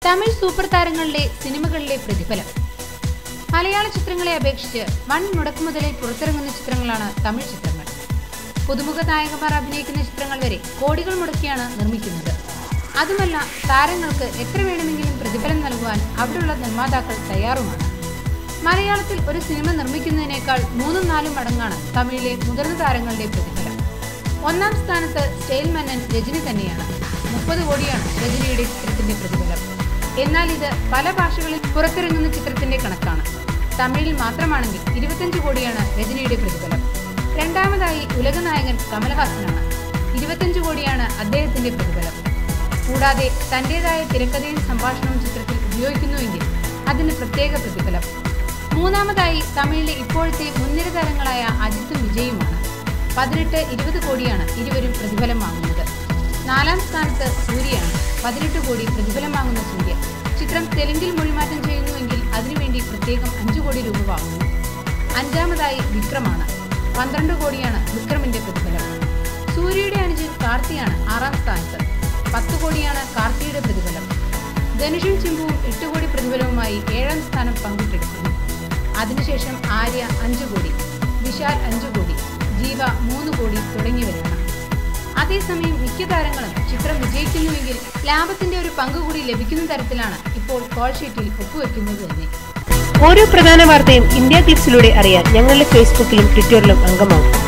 Tamil super താരങ്ങളിലെ സിനിമകളിലെ പ്രതിഫലം മലയാള ചിത്രങ്ങളെ അപേക്ഷിച്ച് വൻ മുടക്കുമുതലിൽ പുറത്തിറങ്ങുന്ന ചിത്രങ്ങളാണ് തമിഴ് ചിത്രങ്ങൾ പുതുമുഖ നായകന്മാർ അഭിനയിക്കുന്ന ചിത്രങ്ങൾ വരെ കോടികൾ മുടക്കിയാണ് നിർമ്മിക്കുന്നത് അതുമല്ല താരങ്ങൾക്ക് എത്ര വേണമെങ്കിലും പ്രതിഫലം നൽകുവാൻ അവിടെയുള്ള നിർമ്മാതാക്കൾ തയ്യാറുമാണ് മലയാളത്തിൽ ഒരു സിനിമ നിർമ്മിക്കുന്നതിനേക്കാൾ മൂന്നും നാലും മടങ്ങാണ് തമിഴിലെ മുതിർന്ന താരങ്ങളുടെ പ്രതിഫലം ഒന്നാം സ്ഥാനത്ത് സ്റ്റൈൽ മന്നൻ രജനി തന്നെയാണ് മുപ്പത് കോടിയാണ് രജനിയുടെ ചിത്രത്തിന്റെ പ്രതിഫലം എന്നാൽ ഇത് പല ഭാഷകളിൽ പുറത്തിറങ്ങുന്ന ചിത്രത്തിന്റെ കണക്കാണ് തമിഴിൽ മാത്രമാണെങ്കിൽ ഇരുപത്തഞ്ച് കോടിയാണ് രജനിയുടെ പ്രതിഫലം രണ്ടാമതായി ഉലകനായകൻ കമലഹാസനാണ് ഇരുപത്തഞ്ച് കോടിയാണ് അദ്ദേഹത്തിന്റെ പ്രതിഫലം കൂടാതെ തന്റേതായ തിരക്കഥയും സംഭാഷണവും ചിത്രത്തിൽ ഉപയോഗിക്കുന്നുവെങ്കിൽ അതിന് പ്രത്യേക പ്രതിഫലം മൂന്നാമതായി തമിഴിലെ ഇപ്പോഴത്തെ മുൻനിര താരങ്ങളായ അജിത്തും വിജയുമാണ് പതിനെട്ട് ഇരുപത് കോടിയാണ് ഇരുവരും പ്രതിഫലം വാങ്ങുന്നത് നാലാം സ്ഥാനത്ത് സൂര്യയാണ് പതിനെട്ട് കോടി പ്രതിഫലം വാങ്ങുന്ന സൂര്യ ചിത്രം തെലുങ്കിൽ മൊഴിമാറ്റം ചെയ്യുന്നുവെങ്കിൽ അതിനുവേണ്ടി പ്രത്യേകം അഞ്ചു കോടി രൂപ വാങ്ങുന്നു അഞ്ചാമതായി വിക്രമാണ് പന്ത്രണ്ട് കോടിയാണ് വിക്രമിന്റെ പ്രതിഫലം സൂര്യയുടെ അനുജൻ കാർത്തിയാണ് ആറാം സ്ഥാനത്ത് പത്ത് കോടിയാണ് കാർത്തിയുടെ പ്രതിഫലം ധനുഷും ചിമ്പുവും എട്ട് കോടി പ്രതിഫലവുമായി ഏഴാം സ്ഥാനം പങ്കിട്ടെടുക്കുന്നു അതിനുശേഷം ആര്യ അഞ്ചു കോടി വിശാൽ അഞ്ചു കോടി ജീവ മൂന്ന് കോടി തുടങ്ങിയവരാണ് അതേസമയം മിക്ക താരങ്ങളും ചിത്രം വിജയിക്കുന്നുവെങ്കിൽ ലാഭത്തിന്റെ ഒരു പങ്ക് കൂടി ലഭിക്കുന്ന തരത്തിലാണ് ഇപ്പോൾ കോൾ ഷീറ്റിൽ ഒപ്പുവെക്കുന്നത് തന്നെ ഓരോ പ്രധാന വാർത്തയും ഇന്ത്യ ക്ലിപ്സിലൂടെ അറിയാൻ ഞങ്ങളുടെ ഫേസ്ബുക്കിലും ട്വിറ്ററിലും അംഗമാകും